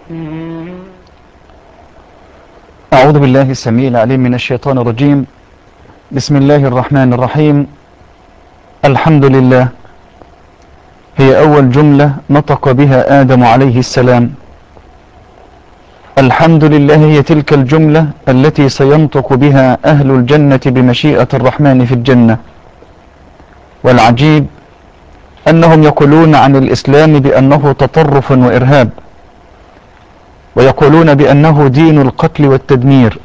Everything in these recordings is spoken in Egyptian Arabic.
أعوذ بالله السميع العليم من الشيطان الرجيم بسم الله الرحمن الرحيم الحمد لله هي أول جملة نطق بها آدم عليه السلام الحمد لله هي تلك الجملة التي سينطق بها أهل الجنة بمشيئة الرحمن في الجنة والعجيب أنهم يقولون عن الإسلام بأنه تطرف وإرهاب ويقولون بأنه دين القتل والتدمير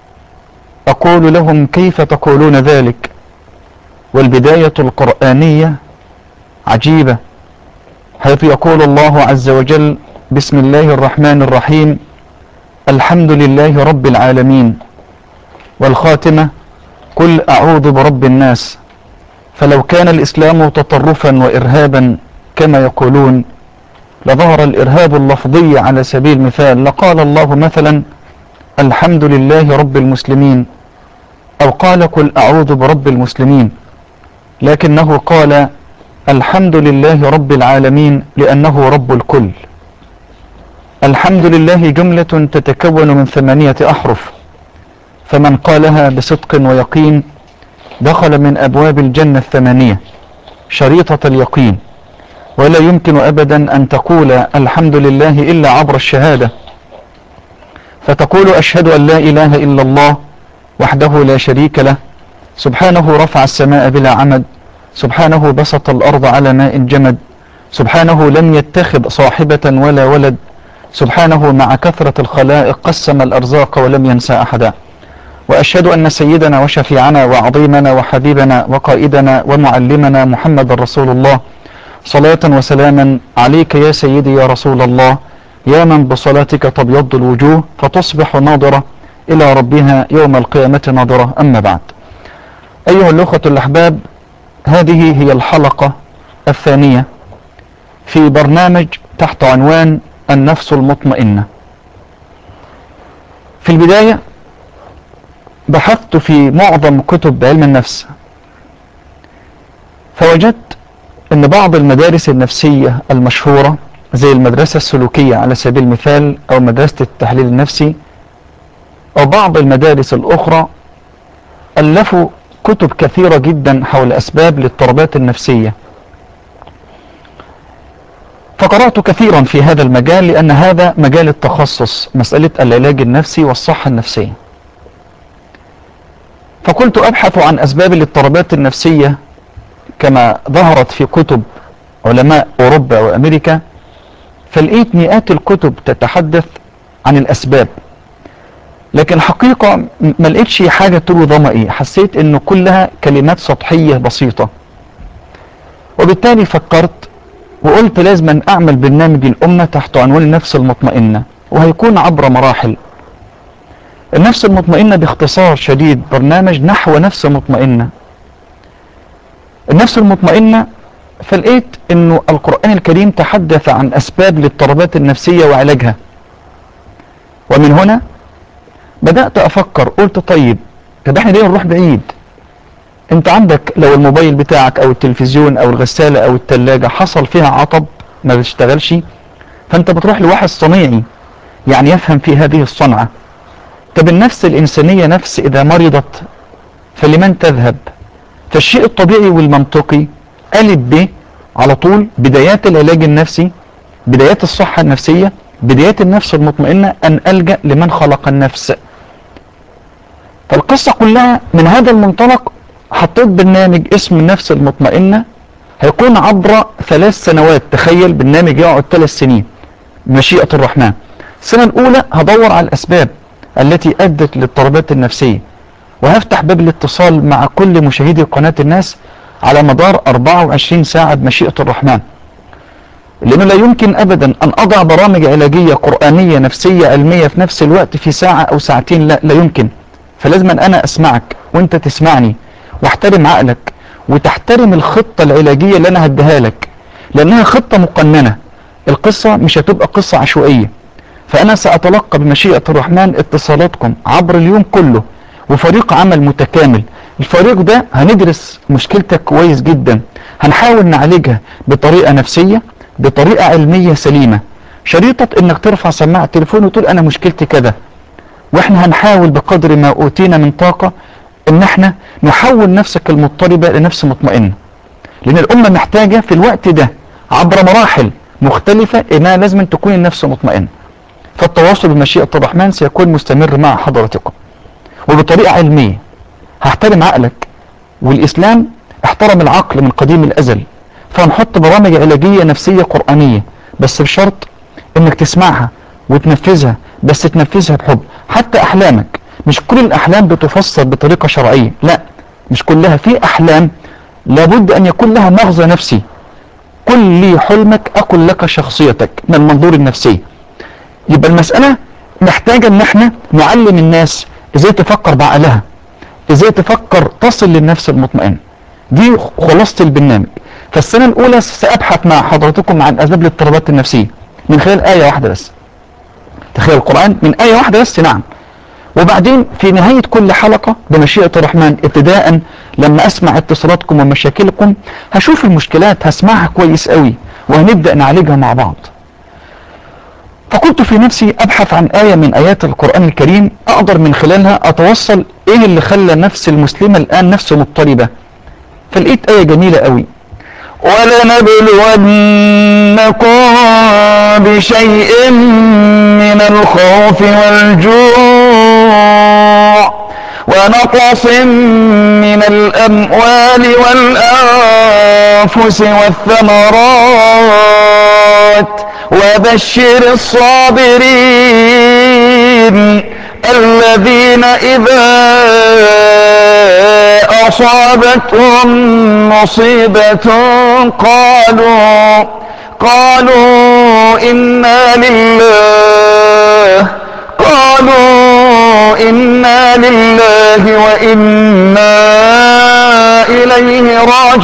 أقول لهم كيف تقولون ذلك والبداية القرآنية عجيبة حيث يقول الله عز وجل بسم الله الرحمن الرحيم الحمد لله رب العالمين والخاتمة قل أعوذ برب الناس فلو كان الإسلام تطرفا وإرهابا كما يقولون لظهر الإرهاب اللفظي على سبيل المثال لقال الله مثلا الحمد لله رب المسلمين أو قال قل أعوذ برب المسلمين لكنه قال الحمد لله رب العالمين لأنه رب الكل الحمد لله جملة تتكون من ثمانية أحرف فمن قالها بصدق ويقين دخل من أبواب الجنة الثمانية شريطة اليقين ولا يمكن أبدا أن تقول الحمد لله إلا عبر الشهادة فتقول أشهد أن لا إله إلا الله وحده لا شريك له سبحانه رفع السماء بلا عمد سبحانه بسط الأرض على ماء جمد سبحانه لم يتخذ صاحبة ولا ولد سبحانه مع كثرة الخلائق قسم الأرزاق ولم ينسى أحدا وأشهد أن سيدنا وشفيعنا وعظيمنا وحبيبنا وقائدنا ومعلمنا محمد رسول الله صلاة وسلاما عليك يا سيدي يا رسول الله يا من بصلاتك تبيض الوجوه فتصبح ناظرة إلى ربها يوم القيامة ناظرة أما بعد أيها الأخوة الأحباب هذه هي الحلقة الثانية في برنامج تحت عنوان النفس المطمئنة في البداية بحثت في معظم كتب علم النفس فوجدت ان بعض المدارس النفسية المشهورة زي المدرسة السلوكية على سبيل المثال او مدرسة التحليل النفسي او بعض المدارس الاخرى الفوا كتب كثيرة جدا حول اسباب الاضطرابات النفسية فقرأت كثيرا في هذا المجال لان هذا مجال التخصص مسألة العلاج النفسي والصحة النفسية فكنت ابحث عن اسباب الاضطرابات النفسية كما ظهرت في كتب علماء اوروبا وامريكا فلقيت مئات الكتب تتحدث عن الاسباب لكن حقيقة ما لقيتش حاجة تروي ضمئي حسيت انه كلها كلمات سطحية بسيطة وبالتالي فكرت وقلت لازم أن اعمل برنامج الامة تحت عنوان النفس المطمئنة وهيكون عبر مراحل النفس المطمئنة باختصار شديد برنامج نحو نفس مطمئنة النفس المطمئنة فلقيت انه القرآن الكريم تحدث عن اسباب الاضطرابات النفسية وعلاجها ومن هنا بدأت افكر قلت طيب طب احنا ليه نروح بعيد انت عندك لو الموبايل بتاعك او التلفزيون او الغسالة او التلاجة حصل فيها عطب ما بتشتغلش فانت بتروح لواحد صنيعي يعني يفهم في هذه الصنعة طب النفس الانسانية نفس اذا مرضت فلمن تذهب فالشيء الطبيعي والمنطقي ألف ب على طول بدايات العلاج النفسي بدايات الصحة النفسية بدايات النفس المطمئنة أن ألجأ لمن خلق النفس فالقصة كلها من هذا المنطلق حطيت برنامج اسم النفس المطمئنة هيكون عبر ثلاث سنوات تخيل برنامج يقعد ثلاث سنين مشيئة الرحمن السنة الأولى هدور على الأسباب التي أدت للاضطرابات النفسية وهفتح باب الاتصال مع كل مشاهدي قناة الناس على مدار 24 ساعة بمشيئة الرحمن لأنه لا يمكن أبدا أن أضع برامج علاجية قرآنية نفسية علمية في نفس الوقت في ساعة أو ساعتين لا, لا يمكن فلازم أن أنا أسمعك وأنت تسمعني واحترم عقلك وتحترم الخطة العلاجية اللي أنا هديها لك لأنها خطة مقننة القصة مش هتبقى قصة عشوائية فأنا سأتلقى بمشيئة الرحمن اتصالاتكم عبر اليوم كله وفريق عمل متكامل الفريق ده هندرس مشكلتك كويس جدا هنحاول نعالجها بطريقة نفسية بطريقة علمية سليمة شريطة انك ترفع سماعة التليفون وتقول انا مشكلتي كذا واحنا هنحاول بقدر ما اوتينا من طاقة ان احنا نحول نفسك المضطربة لنفس مطمئنة لان الامة محتاجة في الوقت ده عبر مراحل مختلفة انها لازم تكون النفس مطمئنة فالتواصل بمشيئة الرحمن سيكون مستمر مع حضرتكم وبطريقة علمية هحترم عقلك والإسلام احترم العقل من قديم الأزل فهنحط برامج علاجية نفسية قرآنية بس بشرط انك تسمعها وتنفذها بس تنفذها بحب حتى أحلامك مش كل الأحلام بتفسر بطريقة شرعية لا مش كلها في أحلام لابد أن يكون لها مغزى نفسي قل لي حلمك أقل لك شخصيتك من المنظور النفسي يبقى المسألة محتاجة ان احنا نعلم الناس ازاي تفكر بعقلها ازاي تفكر تصل للنفس المطمئن دي خلاصة البرنامج فالسنة الاولى سأبحث مع حضرتكم عن اسباب الاضطرابات النفسية من خلال آية واحدة بس تخيل القرآن من آية واحدة بس نعم وبعدين في نهاية كل حلقة بمشيئة الرحمن ابتداء لما اسمع اتصالاتكم ومشاكلكم هشوف المشكلات هسمعها كويس قوي وهنبدأ نعالجها مع بعض فكنت في نفسي ابحث عن آية من آيات القرآن الكريم اقدر من خلالها اتوصل ايه اللي خلى نفس المسلمة الان نفسه مضطربة فلقيت آية جميلة قوي ولنبلونكم بشيء من الخوف والجوع ونقص من الأموال والأنفس والثمرات وبشر الصابرين الذين إذا أصابتهم مصيبة قالوا قالوا إنا لله قالوا إنا لله وإنا إليه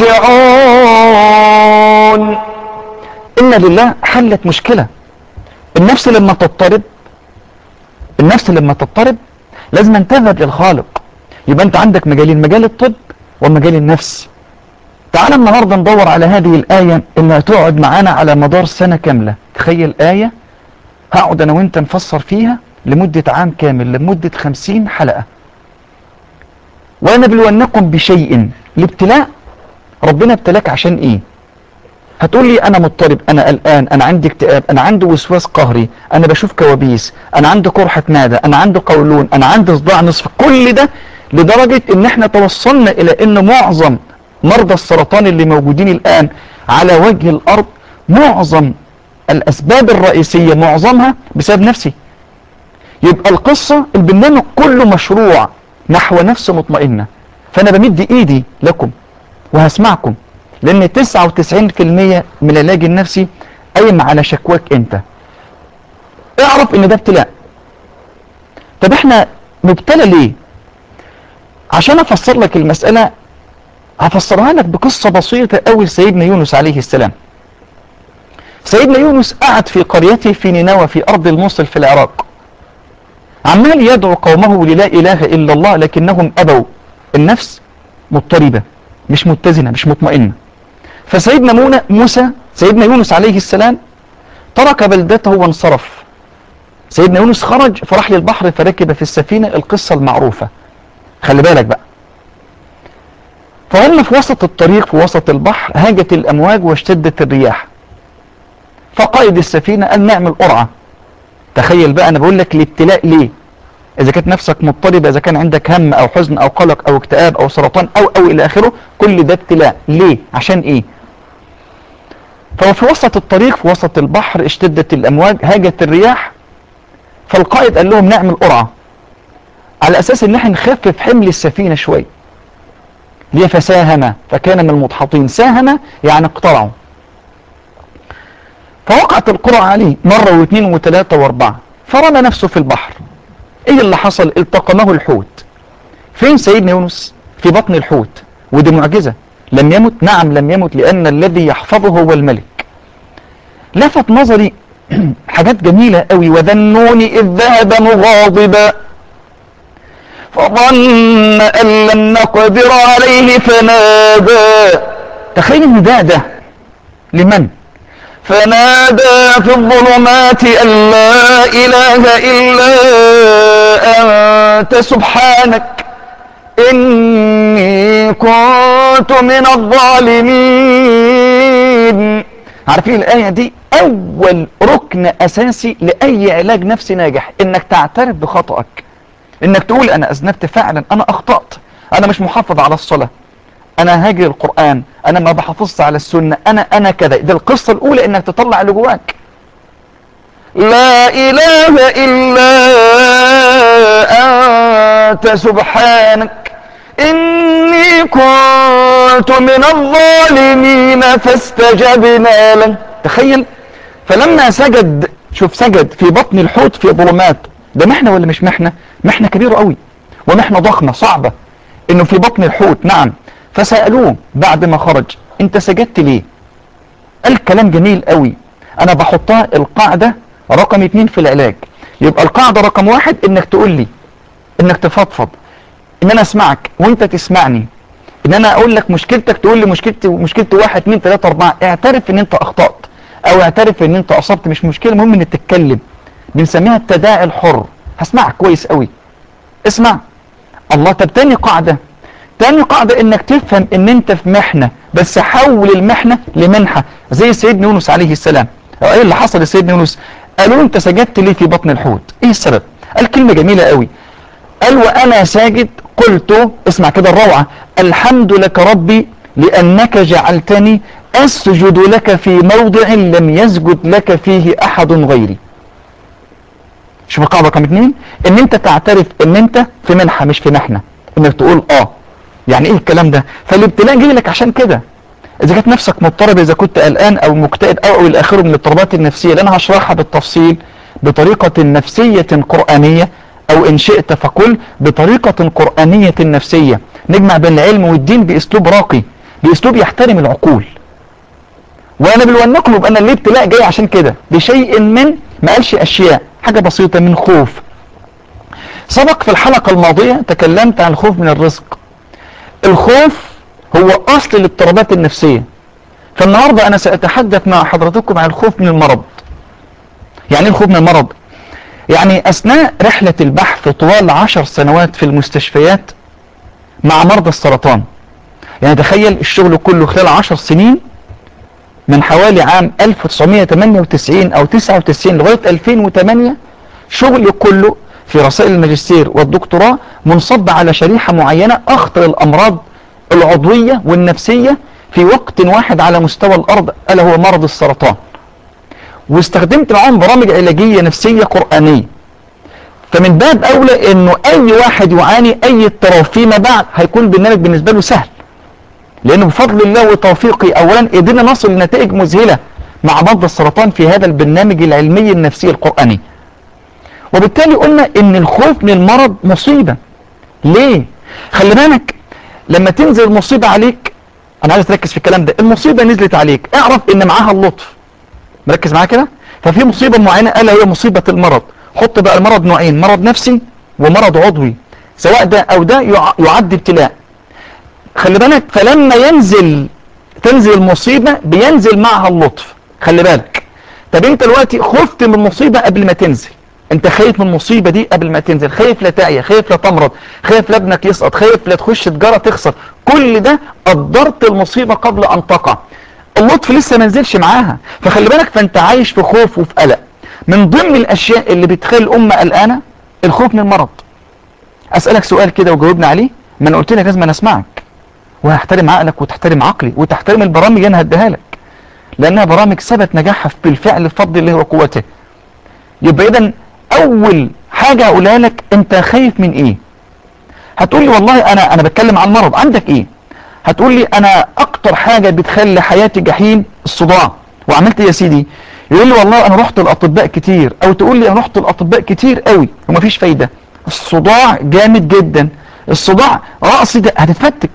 راجعون إنا لله حلت مشكلة النفس لما تضطرب النفس لما تضطرب لازم تذهب للخالق يبقى انت عندك مجالين مجال الطب ومجال النفس تعال النهاردة ندور على هذه الآية اللي هتقعد معانا على مدار سنة كاملة تخيل آية هقعد أنا وانت نفسر فيها لمدة عام كامل لمدة خمسين حلقة ونبلونكم بشيء الابتلاء ربنا ابتلاك عشان ايه هتقول لي انا مضطرب انا قلقان انا عندي اكتئاب انا عندي وسواس قهري انا بشوف كوابيس انا عندي قرحة معدة انا عندي قولون انا عندي صداع نصف كل ده لدرجة ان احنا توصلنا الى ان معظم مرضى السرطان اللي موجودين الان على وجه الارض معظم الاسباب الرئيسية معظمها بسبب نفسي يبقى القصة البرنامج كله مشروع نحو نفس مطمئنة فانا بمد ايدي لكم وهسمعكم لان 99% من العلاج النفسي قايم على شكواك انت اعرف ان ده ابتلاء طب احنا مبتلى ليه عشان افسر لك المسألة هفسرها لك بقصة بسيطة قوي سيدنا يونس عليه السلام سيدنا يونس قعد في قريته في نينوى في ارض الموصل في العراق عمال يدعو قومه للا اله الا الله لكنهم ابوا النفس مضطربة مش متزنة مش مطمئنة فسيدنا مونا موسى سيدنا يونس عليه السلام ترك بلدته وانصرف سيدنا يونس خرج فراح للبحر فركب في السفينة القصة المعروفة خلي بالك بقى فهم في وسط الطريق في وسط البحر هاجت الأمواج واشتدت الرياح فقائد السفينة قال نعمل قرعة تخيل بقى أنا بقول لك الابتلاء ليه إذا كانت نفسك مضطربة إذا كان عندك هم أو حزن أو قلق أو اكتئاب أو سرطان أو أو إلى آخره كل ده ابتلاء ليه عشان إيه فهو في وسط الطريق في وسط البحر اشتدت الأمواج هاجت الرياح فالقائد قال لهم نعمل قرعة على أساس إن احنا نخفف حمل السفينة شوي ليه فساهم فكان من المضحطين ساهم يعني اقترعوا فوقعت القرعة عليه مرة واثنين وثلاثة واربعة فرمى نفسه في البحر ايه اللي حصل التقمه الحوت فين سيدنا يونس في بطن الحوت ودي معجزة لم يمت نعم لم يمت لأن الذي يحفظه هو الملك لفت نظري حاجات جميلة قوي وذنوني إذ ذهب مغاضبا فظن أن لم نقدر عليه فنادى تخيل ان ده ده لمن فنادى في الظلمات أن لا إله إلا أنت سبحانك إني كنت من الظالمين عارفين الآية دي أول ركن أساسي لأي علاج نفسي ناجح إنك تعترف بخطأك إنك تقول أنا أذنبت فعلا أنا أخطأت أنا مش محافظ على الصلاة أنا هاجر القرآن أنا ما بحافظش على السنة أنا أنا كذا ده القصة الأولى إنك تطلع اللي جواك لا إله إلا أنت سبحانك إني كنت من الظالمين فاستجبنا له تخيل فلما سجد شوف سجد في بطن الحوت في ظلمات ده محنة ولا مش محنة محنة كبيرة قوي ومحنة ضخمة صعبة انه في بطن الحوت نعم فسألوه بعد ما خرج انت سجدت ليه قال كلام جميل قوي انا بحطها القاعدة رقم اتنين في العلاج يبقى القاعدة رقم واحد انك تقول لي انك تفضفض ان انا اسمعك وانت تسمعني ان انا اقول لك مشكلتك تقول لي مشكلتي مشكلتي واحد اتنين تلاتة اربعة اعترف ان انت اخطأت او اعترف ان انت اصبت مش مشكلة المهم انك تتكلم بنسميها التداعي الحر هسمعك كويس قوي اسمع الله طب تاني قاعدة تاني قاعدة انك تفهم ان انت في محنة بس حول المحنة لمنحة زي سيدنا يونس عليه السلام ايه اللي حصل لسيدنا يونس قالوا انت سجدت ليه في بطن الحوت ايه السبب قال كلمة جميلة قوي قال وانا ساجد قلت اسمع كده الروعة الحمد لك ربي لانك جعلتني اسجد لك في موضع لم يسجد لك فيه احد غيري شوف القاعدة رقم اتنين ان انت تعترف ان انت في منحة مش في محنة انك تقول اه يعني ايه الكلام ده فالابتلاء جاي لك عشان كده اذا كانت نفسك مضطرب اذا كنت قلقان او مكتئب او او الى اخره من الاضطرابات النفسية اللي انا هشرحها بالتفصيل بطريقة نفسية قرآنية او ان شئت فقل بطريقة قرآنية نفسية نجمع بين العلم والدين باسلوب راقي باسلوب يحترم العقول وانا بالونكم يبقى انا الابتلاء جاي عشان كده بشيء من ما قالش اشياء حاجة بسيطة من خوف سبق في الحلقة الماضية تكلمت عن الخوف من الرزق الخوف هو اصل الاضطرابات النفسية فالنهاردة انا سأتحدث مع حضراتكم عن الخوف من المرض يعني ايه الخوف من المرض يعني اثناء رحلة البحث طوال عشر سنوات في المستشفيات مع مرضى السرطان يعني تخيل الشغل كله خلال عشر سنين من حوالي عام 1998 او 99 لغاية 2008 شغل كله في رسائل الماجستير والدكتوراه منصب على شريحة معينة اخطر الامراض العضوية والنفسية في وقت واحد على مستوى الارض الا هو مرض السرطان واستخدمت معاهم برامج علاجية نفسية قرآنية فمن باب اولى انه اي واحد يعاني اي اضطراب فيما بعد هيكون البرنامج بالنسبة له سهل لانه بفضل الله وتوفيقي اولا قدرنا نصل لنتائج مذهلة مع مرضى السرطان في هذا البرنامج العلمي النفسي القرآني وبالتالي قلنا ان الخوف من المرض مصيبة ليه خلي بالك لما تنزل مصيبة عليك انا عايز تركز في الكلام ده المصيبة نزلت عليك اعرف ان معاها اللطف مركز معايا كده ففي مصيبة معينة الا هي مصيبة المرض حط بقى المرض نوعين مرض نفسي ومرض عضوي سواء ده او ده يعد ابتلاء خلي بالك فلما ينزل تنزل المصيبة بينزل معها اللطف خلي بالك طب انت دلوقتي خفت من المصيبة قبل ما تنزل انت خايف من المصيبة دي قبل ما تنزل خايف لا تعيا خايف لا تمرض خايف لا ابنك يسقط خايف لا تخش تجارة تخسر كل ده قدرت المصيبة قبل ان تقع اللطف لسه ما نزلش معاها فخلي بالك فانت عايش في خوف وفي قلق من ضمن الاشياء اللي بتخلي الامة قلقانة الخوف من المرض اسألك سؤال كده وجاوبنا عليه ما انا قلت لك لازم انا اسمعك وهحترم عقلك وتحترم عقلي وتحترم البرامج اللي انا هديها لك لانها برامج ثبت نجاحها بالفعل بفضل الله وقوته يبقى اذا اول حاجة اقولها لك انت خايف من ايه هتقول لي والله انا انا بتكلم عن مرض عندك ايه هتقول لي انا اكتر حاجة بتخلي حياتي جحيم الصداع وعملت ايه يا سيدي يقول لي والله انا رحت الاطباء كتير او تقول لي انا رحت الاطباء كتير قوي ومفيش فايدة الصداع جامد جدا الصداع رأسي ده هتتفتك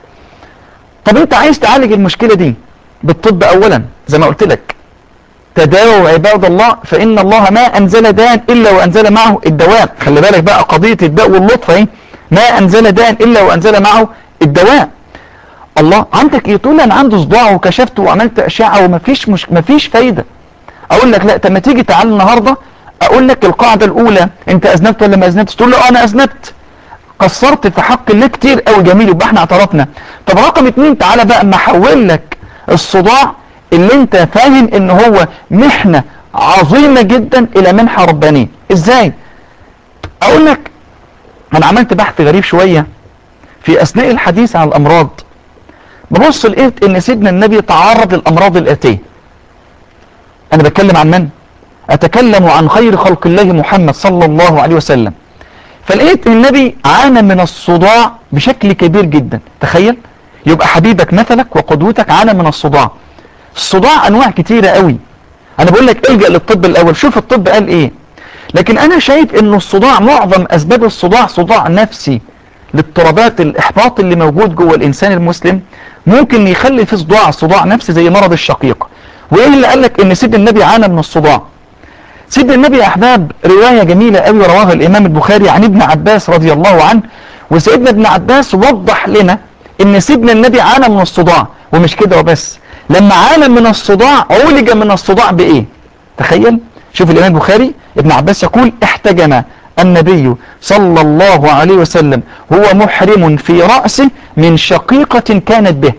طب انت عايز تعالج المشكلة دي بالطب اولا زي ما قلت لك تداووا عباد الله فان الله ما انزل داء الا وانزل معه الدواء خلي بالك بقى قضية الداء واللطف اهي ما انزل داء الا وانزل معه الدواء الله عندك ايه تقول لي انا عندي صداع وكشفت وعملت اشعه ومفيش مش مفيش فايده اقول لك لا طب ما تيجي تعال النهارده اقول لك القاعده الاولى انت اذنبت ولا ما اذنبتش تقول له اه انا اذنبت قصرت في حق الله كتير قوي جميل يبقى احنا اعترفنا طب رقم اتنين تعالى بقى اما احول لك الصداع اللي انت فاهم ان هو محنه عظيمه جدا الى منحه ربانيه ازاي اقول لك انا عملت بحث غريب شويه في اثناء الحديث عن الامراض ببص لقيت ان سيدنا النبي تعرض للامراض الاتيه انا بتكلم عن من اتكلم عن خير خلق الله محمد صلى الله عليه وسلم فلقيت ان النبي عانى من الصداع بشكل كبير جدا تخيل يبقى حبيبك مثلك وقدوتك عانى من الصداع الصداع انواع كتيرة قوي انا بقول لك الجأ للطب الاول شوف الطب قال ايه لكن انا شايف ان الصداع معظم اسباب الصداع صداع نفسي الاضطرابات الاحباط اللي موجود جوه الانسان المسلم ممكن يخلي في صداع صداع نفسي زي مرض الشقيقة وايه اللي قال لك ان سيد النبي عانى من الصداع سيد النبي يا احباب رواية جميلة قوي رواها الامام البخاري عن ابن عباس رضي الله عنه وسيدنا ابن عباس وضح لنا ان سيدنا النبي عانى من الصداع ومش كده وبس لما عانى من الصداع عولج من الصداع بايه تخيل شوف الامام البخاري ابن عباس يقول احتجم النبي صلى الله عليه وسلم هو محرم في رأسه من شقيقة كانت به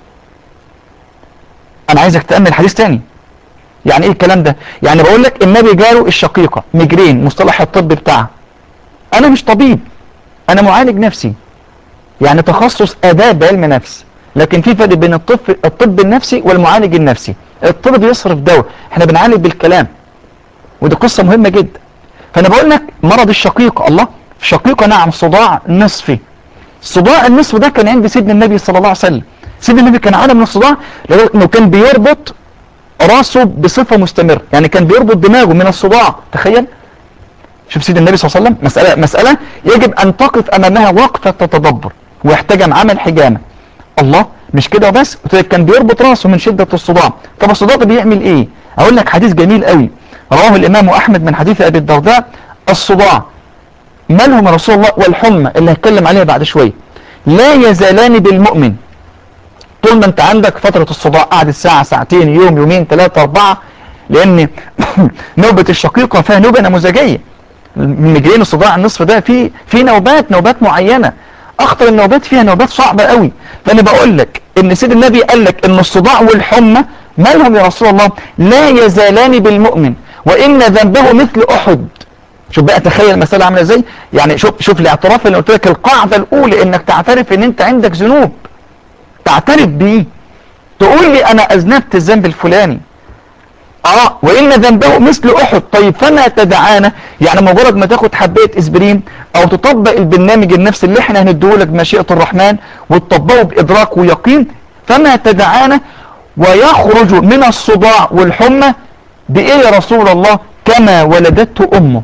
انا عايزك تأمل حديث تاني يعني ايه الكلام ده يعني بقول لك النبي جاله الشقيقة مجرين مصطلح الطب بتاعها انا مش طبيب انا معالج نفسي يعني تخصص اداب علم نفس لكن في فرق بين الطب الطب النفسي والمعالج النفسي الطب بيصرف دواء احنا بنعالج بالكلام ودي قصة مهمة جدا فانا بقول لك مرض الشقيقة الله شقيقة نعم صداع نصفي الصداع النصف ده كان عند سيدنا النبي صلى الله عليه وسلم سيدنا النبي كان عانى من الصداع لانه كان بيربط راسه بصفة مستمرة يعني كان بيربط دماغه من الصداع تخيل شوف سيدنا النبي صلى الله عليه وسلم مسألة, مسألة يجب أن تقف أمامها وقفة تتدبر واحتجم عمل حجامة الله مش كده وبس كان بيربط راسه من شدة الصداع طب الصداع ده بيعمل ايه اقول لك حديث جميل قوي رواه الامام احمد من حديث ابي الدرداء الصداع مالهم رسول الله والحمى اللي هتكلم عليها بعد شوية لا يزالان بالمؤمن طول ما انت عندك فترة الصداع قعدت ساعة ساعتين يوم يومين ثلاثة اربعة لان نوبة الشقيقة فيها نوبة نموذجية المجرين الصداع النصف ده في في نوبات نوبات معينة اخطر النوبات فيها نوبات صعبة قوي فانا بقول لك ان سيد النبي قال لك ان الصداع والحمى مالهم يا رسول الله لا يزالان بالمؤمن وان ذنبه مثل احد شوف بقى تخيل المسألة عاملة ازاي يعني شوف شوف الاعتراف اللي قلت لك القاعدة الاولى انك تعترف ان انت عندك ذنوب تعترف بيه تقول لي انا اذنبت الذنب الفلاني اه وان ذنبه مثل احد طيب فما تدعانا يعني مجرد ما تاخد حبايه اسبرين او تطبق البرنامج النفسي اللي احنا هنديهولك بمشيئه الرحمن وتطبقه بادراك ويقين فما تدعانا ويخرج من الصداع والحمى بايه يا رسول الله كما ولدته امه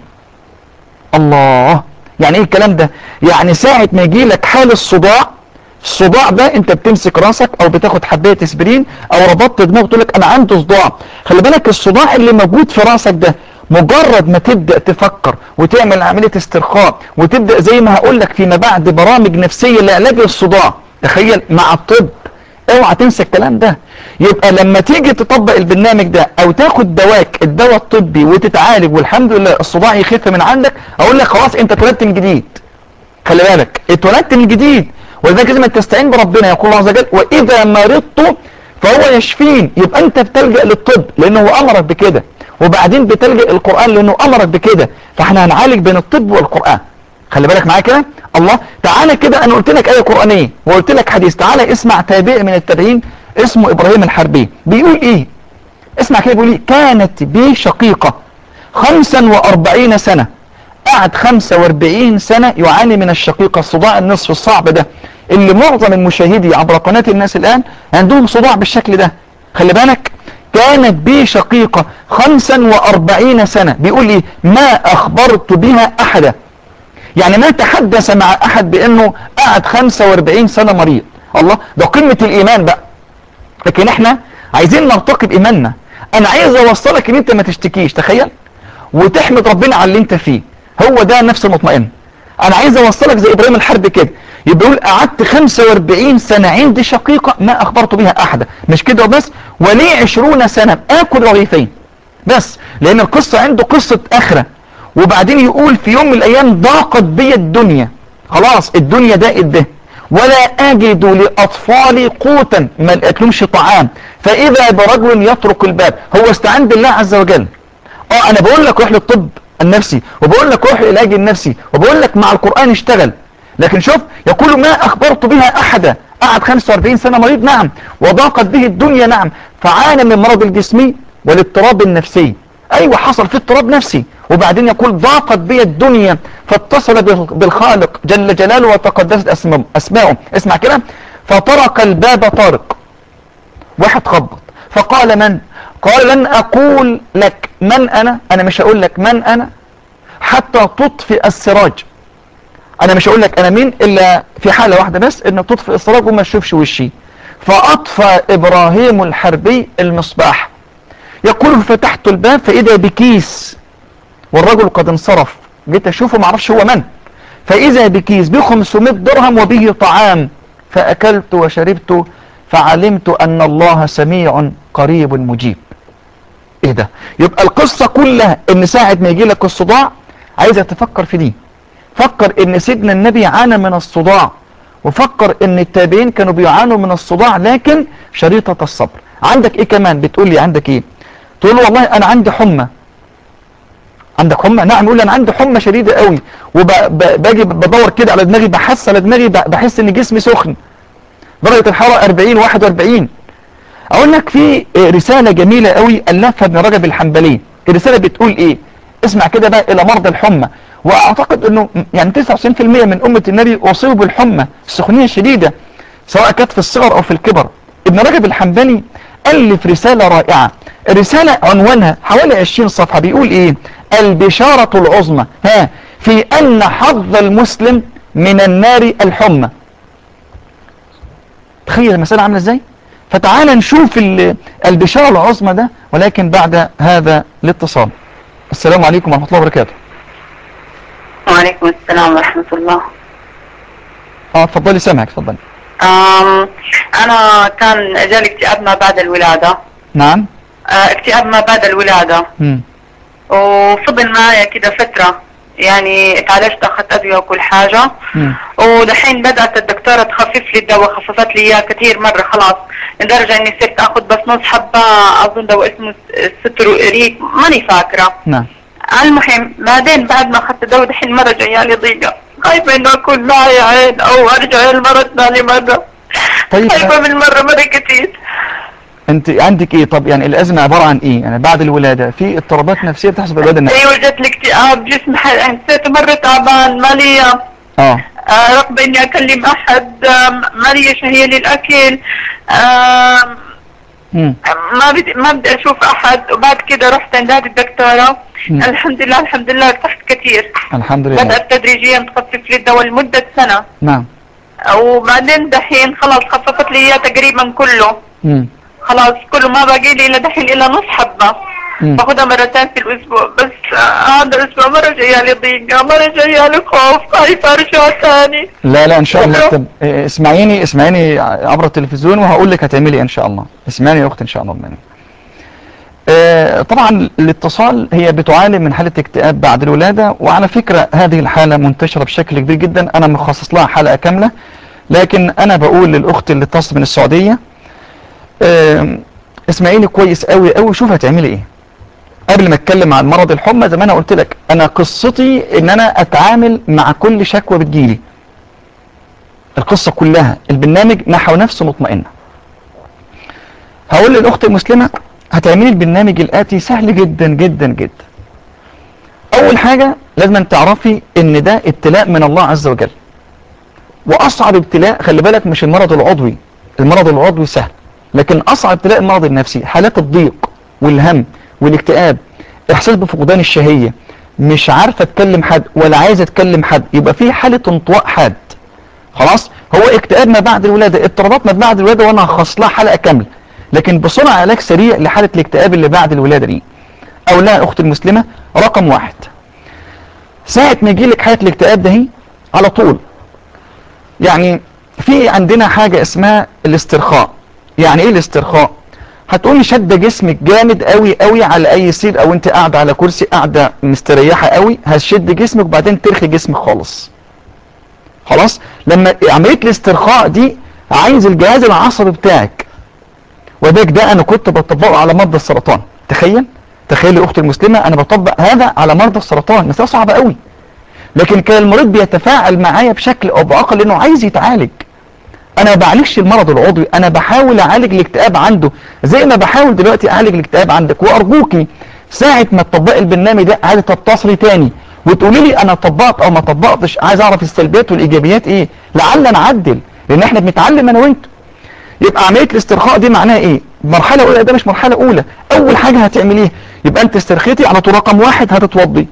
الله يعني ايه الكلام ده يعني ساعة ما يجي لك حال الصداع الصداع ده انت بتمسك راسك او بتاخد حبايه اسبرين او ربطت دماغك تقول لك انا عندي صداع خلي بالك الصداع اللي موجود في راسك ده مجرد ما تبدا تفكر وتعمل عمليه استرخاء وتبدا زي ما هقول لك فيما بعد برامج نفسيه لعلاج الصداع تخيل مع الطب اوعى تنسى الكلام ده يبقى لما تيجي تطبق البرنامج ده او تاخد دواك الدواء الطبي وتتعالج والحمد لله الصداع يخف من عندك اقول لك خلاص انت اتولدت من جديد خلي بالك اتولدت من جديد ولذلك لازم تستعين بربنا يقول الله عز وجل واذا مرضت فهو يشفين يبقى انت بتلجأ للطب لانه هو امرك بكده وبعدين بتلجأ القرآن لانه امرك بكده فاحنا هنعالج بين الطب والقرآن خلي بالك معايا كده الله تعالى كده انا قلت لك ايه قرآنية وقلت لك حديث تعالى اسمع تابع من التابعين اسمه ابراهيم الحربي بيقول ايه اسمع كده بيقول ايه كانت بي شقيقة خمسا واربعين سنة قعد 45 سنة يعاني من الشقيقة الصداع النصف الصعب ده اللي معظم المشاهدي عبر قناة الناس الآن عندهم صداع بالشكل ده خلي بالك كانت بي شقيقة 45 سنة بيقول لي ما أخبرت بها أحدا يعني ما تحدث مع أحد بأنه قعد 45 سنة مريض الله ده قمة الإيمان بقى لكن احنا عايزين نرتقي بإيماننا أنا عايز أوصلك إن أنت ما تشتكيش تخيل وتحمد ربنا على اللي أنت فيه هو ده نفس المطمئن انا عايز اوصلك زي ابراهيم الحرب كده يبقى يقول قعدت 45 سنة عندي شقيقة ما اخبرت بها احدا مش كده وبس ولي 20 سنة اكل رغيفين بس لان القصة عنده قصة اخرة وبعدين يقول في يوم من الايام ضاقت بي الدنيا خلاص الدنيا ضاقت به ولا اجد لاطفالي قوتا ما لقيتلهمش طعام فاذا برجل يطرق الباب هو استعان بالله عز وجل اه انا بقول لك روح للطب النفسي وبقول لك روح للعلاج النفسي وبقول لك مع القرآن اشتغل لكن شوف يقول ما اخبرت بها احدا قعد 45 سنة مريض نعم وضاقت به الدنيا نعم فعانى من مرض الجسمي والاضطراب النفسي ايوه حصل في اضطراب نفسي وبعدين يقول ضاقت بي الدنيا فاتصل بالخالق جل جلاله وتقدست اسماؤه اسمع كده فترك الباب طارق واحد خبط فقال من قال لن اقول لك من انا انا مش هقول لك من انا حتى تطفئ السراج انا مش هقول لك انا مين الا في حالة واحدة بس ان تطفئ السراج وما تشوفش وشي فاطفى ابراهيم الحربي المصباح يقول فتحت الباب فاذا بكيس والرجل قد انصرف جيت اشوفه معرفش هو من فاذا بكيس ب 500 درهم وبه طعام فاكلت وشربت فعلمت ان الله سميع قريب مجيب ايه ده يبقى القصة كلها ان ساعة ما يجي لك الصداع عايزة تفكر في دي فكر ان سيدنا النبي عانى من الصداع وفكر ان التابعين كانوا بيعانوا من الصداع لكن شريطة الصبر عندك ايه كمان بتقول لي عندك ايه تقول له والله انا عندي حمى عندك حمى نعم يقول لي انا عندي حمى شديدة قوي وباجي بدور كده على دماغي بحس على دماغي بحس ان جسمي سخن درجة الحرارة 40 41 اقول لك في رسالة جميلة قوي ألفها ابن رجب الحنبلي الرسالة بتقول ايه اسمع كده بقى الى مرضى الحمى واعتقد انه يعني 99% من امة النبي اصيبوا بالحمى السخونية الشديدة سواء كانت في الصغر او في الكبر ابن رجب الحنبلي ألف رسالة رائعة الرسالة عنوانها حوالي 20 صفحة بيقول ايه البشارة العظمى ها في ان حظ المسلم من النار الحمى تخيل المسألة عاملة ازاي فتعال نشوف البشارة العظمى ده ولكن بعد هذا الاتصال السلام عليكم ورحمة الله وبركاته وعليكم السلام ورحمة الله اه اتفضلي سامعك اتفضلي أم أنا كان جالي اكتئاب ما بعد الولادة نعم أه، اكتئاب ما بعد الولادة مم. وفضل معايا كده فترة يعني تعالجت اخذت ادوية وكل حاجة مم. ودحين بدأت الدكتورة تخفف لي الدواء خففت لي اياه كثير مرة خلاص لدرجة اني صرت اخذ بس نص حبة اظن دواء اسمه ستروئريك ماني فاكرة نعم المهم بعدين بعد ما اخذت الدواء دحين مرة جايالي ضيقة خايفة انه اكون معي عين او ارجع المرض ثاني مرة طيب خايفة من مرة مرة كثير انت عندك ايه طب يعني الازمة عبارة عن ايه يعني بعد الولادة في اضطرابات نفسية بتحصل في الولادة النفسية ايوه جت الاكتئاب جسمي حسيت مرة تعبان مالي اه آه، رغبة اني اكلم احد آم، مالي شهية للاكل آم، مم. ما بدي ما بدي اشوف احد وبعد كده رحت عند هذه الدكتورة مم. الحمد لله الحمد لله ارتحت كثير الحمد لله بدأت تدريجيا تخفف لي الدواء لمدة سنة نعم وبعدين دحين خلاص خففت لي اياه تقريبا كله مم. خلاص كله ما باقي لي الا دحين الا نص حبة مم. باخدها مرتين في الاسبوع بس آه، هذا الاسبوع مرة جايه لي ضيقة مرة جايه لي خوف خايفة ارجع ثاني لا لا ان شاء الله شكرا. طب اه، اسمعيني اسمعيني عبر التلفزيون وهقول لك هتعملي ايه ان شاء الله اسمعيني يا اختي ان شاء الله مني. اه طبعا الاتصال هي بتعاني من حالة اكتئاب بعد الولادة وعلى فكرة هذه الحالة منتشرة بشكل كبير جدا انا مخصص لها حلقة كاملة لكن انا بقول للاخت اللي اتصل من السعودية اه اسمعيني كويس قوي قوي شوف هتعملي ايه قبل ما اتكلم عن مرض الحمى زي ما انا قلت لك انا قصتي ان انا اتعامل مع كل شكوى بتجيلي القصة كلها البرنامج نحو نفسه مطمئنة هقول للأخت المسلمة هتعملي البرنامج الآتي سهل جدا جدا جدا أول حاجة لازم أن تعرفي إن ده ابتلاء من الله عز وجل وأصعب ابتلاء خلي بالك مش المرض العضوي المرض العضوي سهل لكن أصعب ابتلاء المرض النفسي حالات الضيق والهم والاكتئاب إحساس بفقدان الشهية مش عارفة تكلم حد ولا عايزة تكلم حد يبقى في حالة انطواء حاد خلاص هو اكتئاب ما بعد الولادة اضطرابات ما بعد الولادة وانا هخص لها حلقة كاملة لكن بسرعة علاج سريع لحالة الاكتئاب اللي بعد الولادة دي او لا اخت المسلمة رقم واحد ساعة ما يجيلك حالة الاكتئاب ده هي على طول يعني في عندنا حاجة اسمها الاسترخاء يعني ايه الاسترخاء هتقولي شد جسمك جامد قوي قوي على اي سير او انت قاعده على كرسي قاعده مستريحه قوي هتشد جسمك وبعدين ترخي جسمك خالص خلاص لما عمليه الاسترخاء دي عايز الجهاز العصبي بتاعك وذاك ده انا كنت بطبقه على مرضى السرطان تخيل تخيل الاخت المسلمه انا بطبق هذا على مرضى السرطان مسألة صعبه قوي لكن كان المريض بيتفاعل معايا بشكل او باخر لانه عايز يتعالج انا ما بعالجش المرض العضوي انا بحاول اعالج الاكتئاب عنده زي ما بحاول دلوقتي اعالج الاكتئاب عندك وارجوكي ساعة ما تطبقي البرنامج ده عايزه تتصلي تاني وتقولي لي انا طبقت او ما طبقتش عايز اعرف السلبيات والايجابيات ايه لعل نعدل لان احنا بنتعلم انا وانتوا يبقى عمليه الاسترخاء دي معناها ايه مرحله اولى ده مش مرحله اولى اول حاجه هتعمليها يبقى انت استرخيتي على طول رقم واحد هتتوضي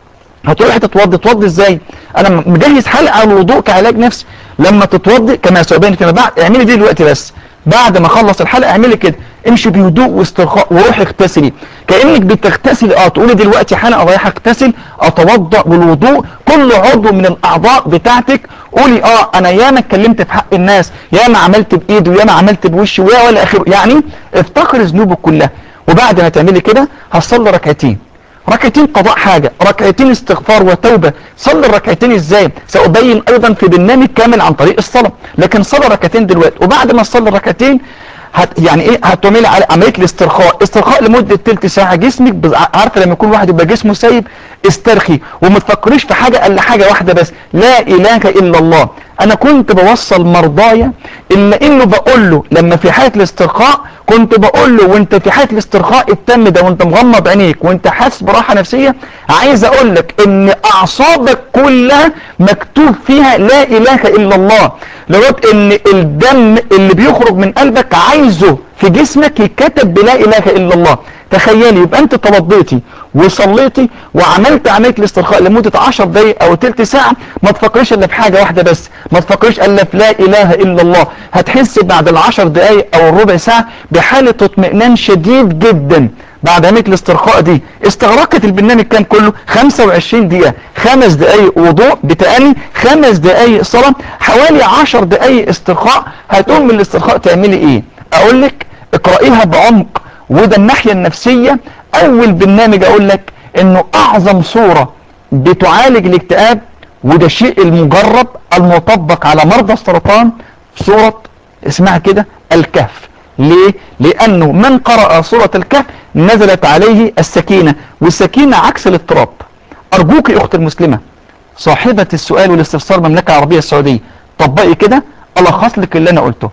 هتروحي تتوضي تتوضي ازاي انا مجهز حلقه على الوضوء كعلاج نفسي لما تتوضي كما سيبين فيما بعد اعملي دي دلوقتي بس بعد ما اخلص الحلقه اعملي كده امشي بهدوء واسترخاء وروحي اغتسلي كانك بتغتسلي اه تقولي دلوقتي حلقه رايحه اغتسل اتوضا بالوضوء كل عضو من الاعضاء بتاعتك قولي اه انا ياما اتكلمت في حق الناس ياما عملت بايدي وياما عملت بوشي ويا ولا اخره يعني افتكر ذنوبك كلها وبعد ما تعملي كده هتصلي ركعتين ركعتين قضاء حاجة ركعتين استغفار وتوبة صلي الركعتين ازاي سأبين ايضا في برنامج كامل عن طريق الصلاة لكن صلي ركعتين دلوقتي وبعد ما تصلي الركعتين هت يعني ايه هتعملي على عمليه الاسترخاء استرخاء لمده تلت ساعه جسمك بز- عارفه لما يكون واحد يبقى جسمه سايب استرخي وما تفكريش في حاجه الا حاجه واحده بس لا اله الا الله انا كنت بوصل مرضايا الا انه بقول له لما في حاله الاسترخاء كنت بقول له وانت في حاله الاسترخاء التام ده وانت مغمض عينيك وانت حاسس براحه نفسيه عايز اقول لك ان اعصابك كلها مكتوب فيها لا اله الا الله لغايه ان الدم اللي بيخرج من قلبك عايزه في جسمك يتكتب بلا اله الا الله تخيلي يبقى انت توضيتي وصليتي وعملت عمليه الاسترخاء لمده 10 دقائق او تلت ساعه ما تفكريش الا في حاجه واحده بس ما تفكريش الا في لا اله الا الله هتحس بعد العشر دقائق او الربع ساعه بحاله اطمئنان شديد جدا بعد عمليه الاسترخاء دي استغرقت البرنامج كام كله 25 دقيقه خمس دقائق وضوء بتأني خمس دقائق صلاه حوالي 10 دقائق استرخاء هتقوم من الاسترخاء تعملي ايه اقول لك اقرأيها بعمق وده الناحية النفسية اول برنامج اقول لك انه اعظم صورة بتعالج الاكتئاب وده الشيء المجرب المطبق على مرضى السرطان صورة اسمها كده الكهف ليه؟ لانه من قرأ صورة الكهف نزلت عليه السكينة والسكينة عكس الاضطراب ارجوك يا اخت المسلمة صاحبة السؤال والاستفسار المملكة العربية السعودية طبقي كده الخص لك اللي انا قلته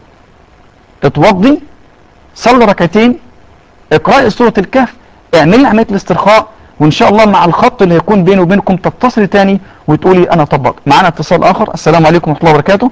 اتوضي صلي ركعتين اقرأي سورة الكهف اعملي عملية الاسترخاء وان شاء الله مع الخط اللي هيكون بيني وبينكم تتصلي تاني وتقولي انا طبقت معانا اتصال اخر السلام عليكم ورحمة الله وبركاته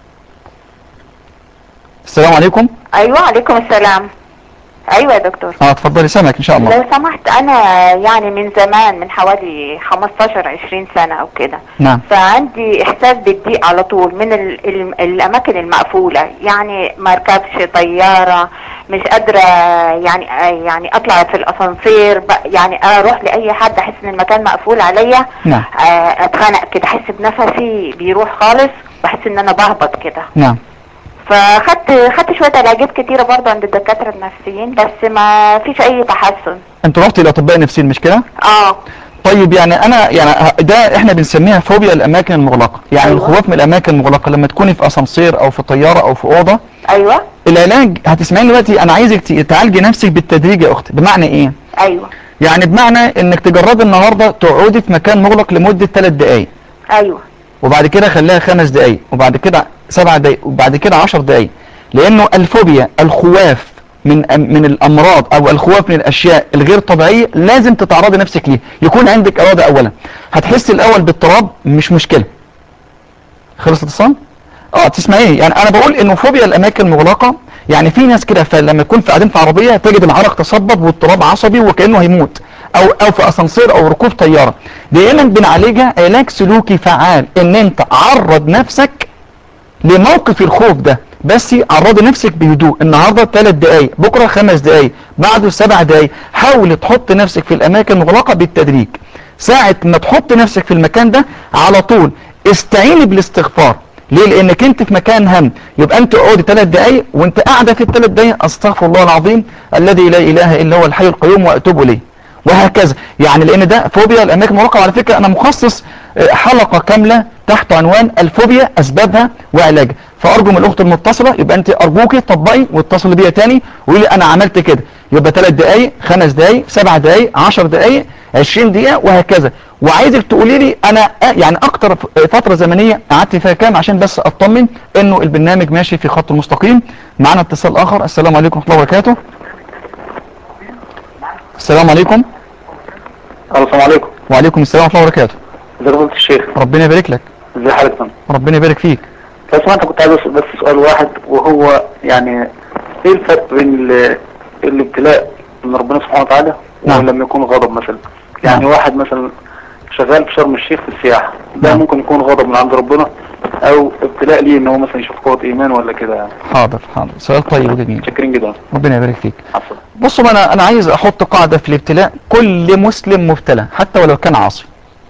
السلام عليكم ايوه عليكم السلام ايوه يا دكتور اه اتفضلي سامعك ان شاء الله لو سمحت انا يعني من زمان من حوالي 15 20 سنة او كده نعم فعندي احساس بالضيق على طول من ال ال الاماكن المقفولة يعني ما اركبش طيارة مش قادرة يعني يعني اطلع في الاسانسير ب- يعني اروح لاي حد احس ان المكان مقفول عليا نعم آه، اتخنق كده احس بنفسي بيروح خالص بحس ان انا بهبط كده نعم فخدت خدت شويه علاجات كتيره برضه عند الدكاتره النفسيين بس ما فيش اي تحسن انتوا رحتوا لاطباء نفسيين مش كده اه طيب يعني انا يعني ه- ده احنا بنسميها فوبيا الاماكن المغلقه يعني أيوة. الخوف من الاماكن المغلقه لما تكوني في اسانسير او في طياره او في اوضه ايوه العلاج هتسمعيني دلوقتي انا عايزك ت- تعالجي نفسك بالتدريج يا اختي بمعنى ايه ايوه يعني بمعنى انك تجربي النهارده تقعدي في مكان مغلق لمده 3 دقائق ايوه وبعد كده خليها خمس دقائق وبعد كده سبع دقائق وبعد كده 10 دقائق لانه الفوبيا الخواف من أم- من الامراض او الخوف من الاشياء الغير طبيعيه لازم تتعرضي نفسك ليه يكون عندك اراده اولا هتحسي الاول باضطراب مش مشكله خلص الاتصال اه تسمعيه يعني انا بقول انه فوبيا الاماكن المغلقه يعني في ناس كده فلما يكون في قاعدين في عربيه تجد العرق تصبب واضطراب عصبي وكانه هيموت او او في اسانسير او ركوب طياره دايما بنعالجها علاج سلوكي فعال ان انت عرض نفسك لموقف الخوف ده بس عرضي نفسك بهدوء النهارده ثلاث دقايق بكره خمس دقايق بعده سبع دقايق حاول تحط نفسك في الاماكن المغلقه بالتدريج ساعه ما تحط نفسك في المكان ده على طول استعيني بالاستغفار ليه لانك انت في مكان هم يبقى انت اقعدي ثلاث دقايق وانت قاعده في الثلاث دقايق استغفر الله العظيم الذي لا اله الا هو الحي القيوم واتوب اليه وهكذا يعني لان ده فوبيا الاماكن المراقبه على فكره انا مخصص آه، حلقه كامله تحت عنوان الفوبيا اسبابها وعلاجها فارجو من الاخت المتصله يبقى انت ارجوكي طبقي واتصلي بيا تاني وقولي انا عملت كده يبقى ثلاث دقايق خمس دقايق سبع دقايق 10 دقايق 20 دقيقه وهكذا وعايزك تقولي لي انا آه، يعني اكتر ف- فتره زمنيه قعدت فيها كام عشان بس اطمن انه البرنامج ماشي في خط مستقيم معانا اتصال اخر السلام عليكم ورحمه الله وبركاته السلام عليكم السلام عليكم وعليكم السلام ورحمه الله وبركاته ازيك يا فضيلة الشيخ ربنا يبارك لك ازي حضرتك يا فندم؟ ربنا يبارك فيك لو سمحت كنت عايز اسال بس سؤال واحد وهو يعني ايه الفرق بين ال- الابتلاء من ربنا سبحانه وتعالى نعم. ولما يكون غضب مثلا يعني نعم. واحد مثلا شغال في شرم الشيخ في السياحه ده نعم. ممكن يكون غضب من عند ربنا او ابتلاء ليه ان هو مثلا يشوف قوه ايمان ولا كده يعني حاضر حاضر سؤال طيب وجميل شاكرين جدا ربنا يبارك فيك عفوا بصوا انا انا عايز احط قاعده في الابتلاء كل مسلم مبتلى حتى ولو كان عاصي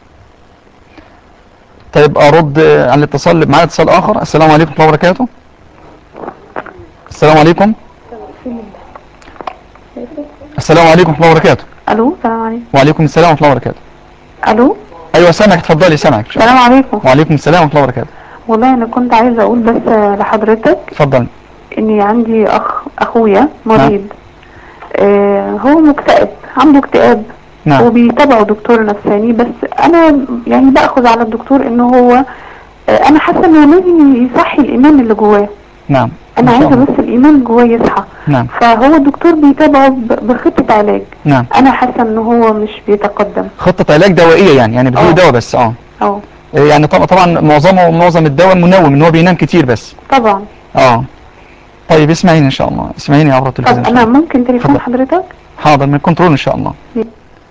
طيب ارد على الاتصال معانا اتصال اخر السلام عليكم ورحمه الله وبركاته السلام عليكم السلام عليكم ورحمه الله وبركاته الو السلام عليكم وعليكم السلام ورحمه الله وبركاته الو ايوه سامعك اتفضلي سامعك السلام عليكم وعليكم السلام ورحمه الله وبركاته والله انا كنت عايزه اقول بس لحضرتك اتفضل اني عندي اخ اخويا مريض آه هو مكتئب عنده اكتئاب نعم وبيتابعه دكتور نفساني بس انا يعني باخذ على الدكتور انه هو آه انا حاسه انه لازم يصحي الايمان اللي جواه نعم انا إن شاء عايزه الله. بس الايمان جواه يصحى نعم فهو الدكتور بيتابعه ب- بخطه علاج نعم انا حاسه ان هو مش بيتقدم خطه علاج دوائيه يعني يعني بتقولي آه. دواء بس اه اه يعني طبعا طبعا معظمه معظم الدواء منوم ان هو بينام كتير بس طبعا اه طيب اسمعيني ان شاء الله اسمعيني عبر التلفزيون طب إن شاء انا الله. ممكن تليفون اتفضل. حضرتك حاضر من الكنترول ان شاء الله مم.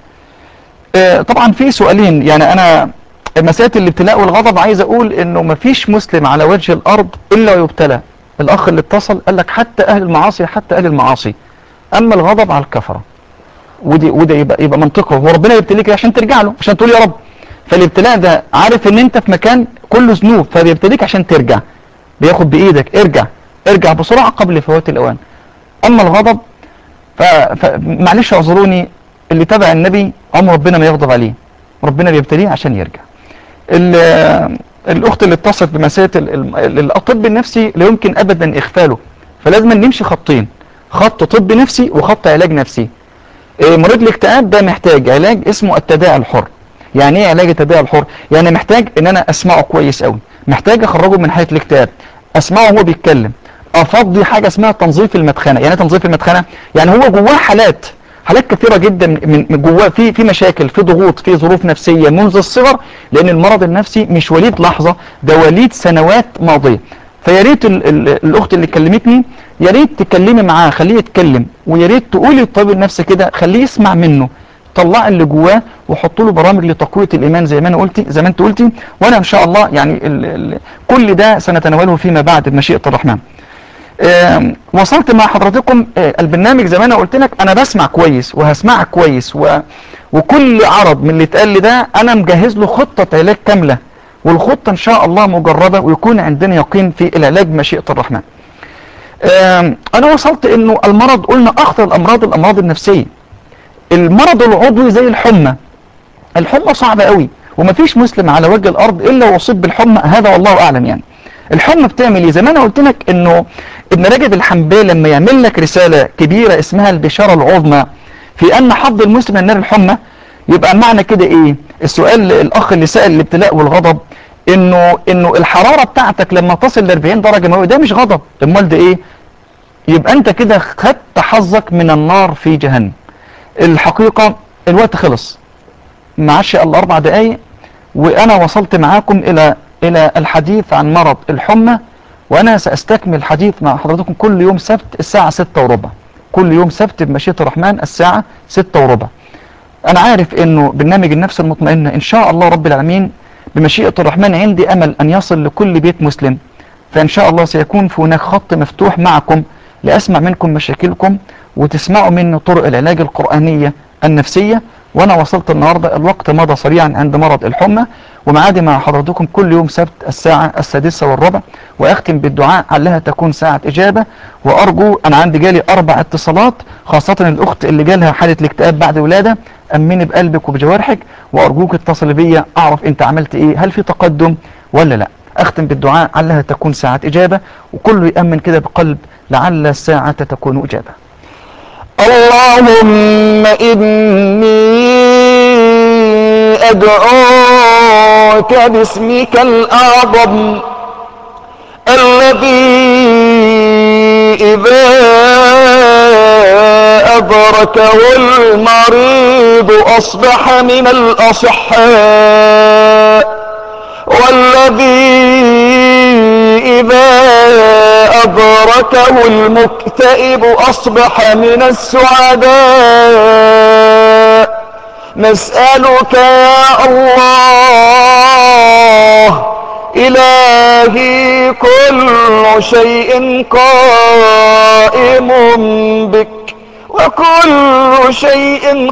آه طبعا في سؤالين يعني انا مسألة الابتلاء والغضب عايز اقول انه مفيش مسلم على وجه الارض الا ويبتلى الاخ اللي اتصل قال لك حتى اهل المعاصي حتى اهل المعاصي اما الغضب على الكفرة ودي وده يبقى يبقى منطقه هو ربنا يبتليك عشان ترجع له عشان تقول يا رب فالابتلاء ده عارف ان انت في مكان كله ذنوب فبيبتليك عشان ترجع بياخد بايدك ارجع ارجع بسرعة قبل فوات الاوان اما الغضب ف... فمعلش اعذروني اللي تبع النبي عمر ربنا ما يغضب عليه ربنا بيبتليه عشان يرجع ال- الاخت اللي اتصلت بمسألة ال- ال- الطب النفسي لا يمكن ابدا اغفاله فلازم نمشي خطين خط طب نفسي وخط علاج نفسي إيه، مريض الاكتئاب ده محتاج علاج اسمه التداعي الحر يعني ايه علاج التداعي الحر يعني محتاج ان انا اسمعه كويس قوي محتاج اخرجه من حالة الاكتئاب اسمعه وهو بيتكلم افضي حاجة اسمها تنظيف المدخنة يعني ايه تنظيف المدخنة يعني هو جواه حالات حالات كثيرة جدا من من جواه في في مشاكل في ضغوط في ظروف نفسية منذ الصغر لان المرض النفسي مش وليد لحظة ده وليد سنوات ماضية فيا ريت ال- ال- الاخت اللي كلمتني يا ريت تكلمي معاه خليه يتكلم ويا ريت تقولي للطبيب النفسي كده خليه يسمع منه طلع اللي جواه وحط له برامج لتقويه الايمان زي ما انا قلتي زي ما انت قلتي وانا ان شاء الله يعني ال ال كل ده سنتناوله فيما بعد بمشيئه الرحمن. آم، وصلت مع حضراتكم آه، البرنامج زي ما انا قلت لك انا بسمع كويس وهسمعك كويس و وكل عرض من اللي اتقال لي ده انا مجهز له خطه علاج كامله والخطه ان شاء الله مجربه ويكون عندنا يقين في العلاج بمشيئه الرحمن. آم، انا وصلت انه المرض قلنا اخطر الامراض الامراض النفسيه. المرض العضوي زي الحمى الحمى صعبة قوي ومفيش مسلم على وجه الارض الا واصيب بالحمى هذا والله اعلم يعني الحمى بتعمل ايه زي ما انا قلت لك انه ابن رجب الحنبلي لما يعمل لك رسالة كبيرة اسمها البشارة العظمى في ان حظ المسلم من نار الحمى يبقى معنى كده ايه السؤال الاخ اللي سأل الابتلاء والغضب انه انه الحرارة بتاعتك لما تصل ل 40 درجة مئوية ده مش غضب امال ده ايه يبقى انت كده خدت حظك من النار في جهنم الحقيقة الوقت خلص ما عادش الا اربع دقايق وانا وصلت معاكم الى الى الحديث عن مرض الحمى وانا ساستكمل الحديث مع حضراتكم كل يوم سبت الساعة ستة وربع كل يوم سبت بمشيئة الرحمن الساعة ستة وربع انا عارف انه برنامج النفس المطمئنة ان شاء الله رب العالمين بمشيئة الرحمن عندي امل ان يصل لكل بيت مسلم فان شاء الله سيكون في هناك خط مفتوح معكم لاسمع منكم مشاكلكم وتسمعوا مني طرق العلاج القرآنية النفسية وانا وصلت النهاردة الوقت مضى سريعا عند مرض الحمى ومعادي مع حضراتكم كل يوم سبت الساعة السادسة والربع واختم بالدعاء علها تكون ساعة اجابة وارجو انا عندي جالي اربع اتصالات خاصة الاخت اللي جالها حالة الاكتئاب بعد ولادة امني بقلبك وبجوارحك وارجوك اتصل بيا اعرف انت عملت ايه هل في تقدم ولا لا اختم بالدعاء علها تكون ساعة اجابة وكله يأمن كده بقلب لعل الساعة تكون اجابة اللهم إني أدعوك باسمك الأعظم الذي إذا أدركه المريض أصبح من الأصحاء والذي إذا أدركه المكتئب أصبح من السعداء نسألك يا الله إلهي كل شيء قائم بك وكل شيء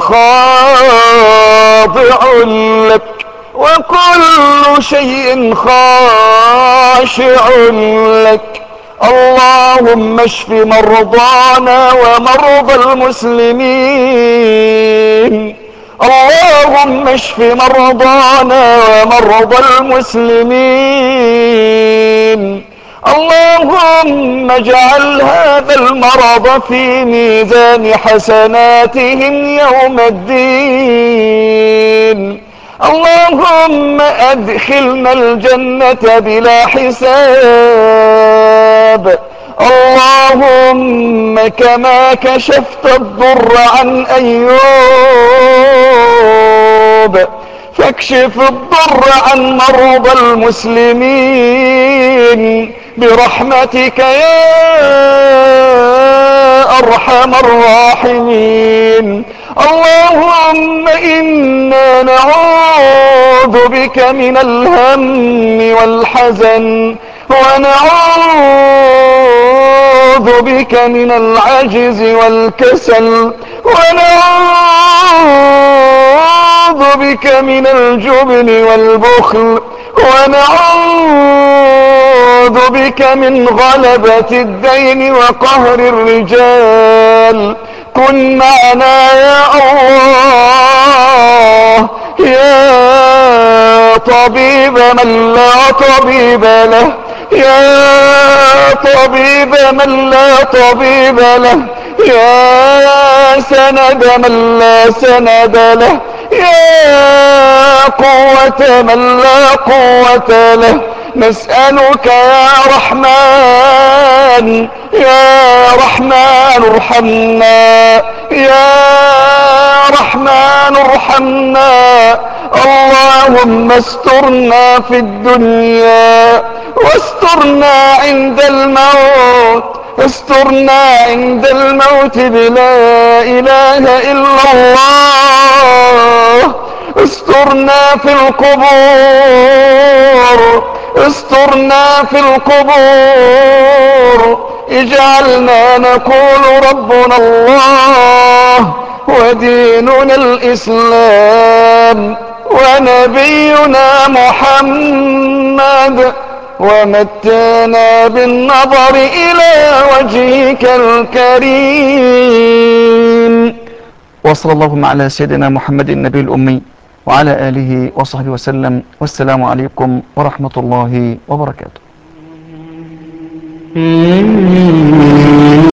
خاضع لك وكل شيء خاشع لك اللهم اشف مرضانا ومرضى المسلمين اللهم اشف مرضانا ومرضى المسلمين اللهم اجعل هذا المرض في ميزان حسناتهم يوم الدين اللهم ادخلنا الجنة بلا حساب اللهم كما كشفت الضر عن ايوب فاكشف الضر عن مرضى المسلمين برحمتك يا ارحم الراحمين اللهم انا نعوذ بك من الهم والحزن ونعوذ بك من العجز والكسل ونعوذ بك من الجبن والبخل ونعوذ بك من غلبة الدين وقهر الرجال كن معنا يا الله يا طبيب من لا طبيب له يا طبيب من لا طبيب له يا سند من لا سند له يا قوة من لا قوة له نسألك يا رحمن يا رحمن ارحمنا يا رحمن ارحمنا اللهم استرنا في الدنيا واسترنا عند الموت استرنا عند الموت بلا اله الا الله استرنا في القبور استرنا في القبور اجعلنا نقول ربنا الله وديننا الاسلام ونبينا محمد ومتنا بالنظر الى وجهك الكريم وصلى اللهم على سيدنا محمد النبي الأمي وعلى آله وصحبه وسلم والسلام عليكم ورحمة الله وبركاته